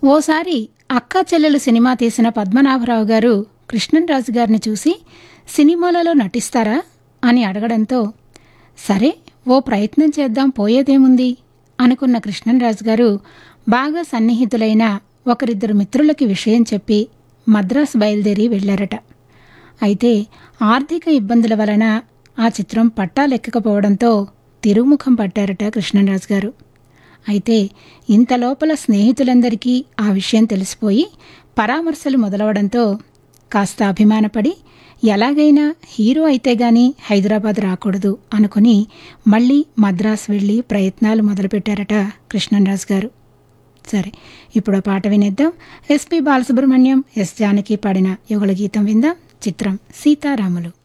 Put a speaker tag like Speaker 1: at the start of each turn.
Speaker 1: ఓసారి అక్కా చెల్లెలు సినిమా తీసిన పద్మనాభరావు గారు కృష్ణంరాజు గారిని చూసి సినిమాలలో నటిస్తారా అని అడగడంతో సరే ఓ ప్రయత్నం చేద్దాం పోయేదేముంది అనుకున్న కృష్ణంరాజు గారు బాగా సన్నిహితులైన ఒకరిద్దరు మిత్రులకి విషయం చెప్పి మద్రాసు బయలుదేరి వెళ్ళారట అయితే ఆర్థిక ఇబ్బందుల వలన ఆ చిత్రం పట్టాలెక్కకపోవడంతో తిరుగుముఖం పట్టారట కృష్ణరాజు గారు అయితే ఇంత లోపల స్నేహితులందరికీ ఆ విషయం తెలిసిపోయి పరామర్శలు మొదలవడంతో కాస్త అభిమానపడి ఎలాగైనా హీరో అయితే గాని హైదరాబాద్ రాకూడదు అనుకుని మళ్ళీ మద్రాసు వెళ్ళి ప్రయత్నాలు మొదలుపెట్టారట కృష్ణరాజు గారు సరే ఇప్పుడు ఆ పాట వినేద్దాం ఎస్పి బాలసుబ్రహ్మణ్యం ఎస్ జానకి పాడిన యుగల గీతం విందాం చిత్రం సీతారాములు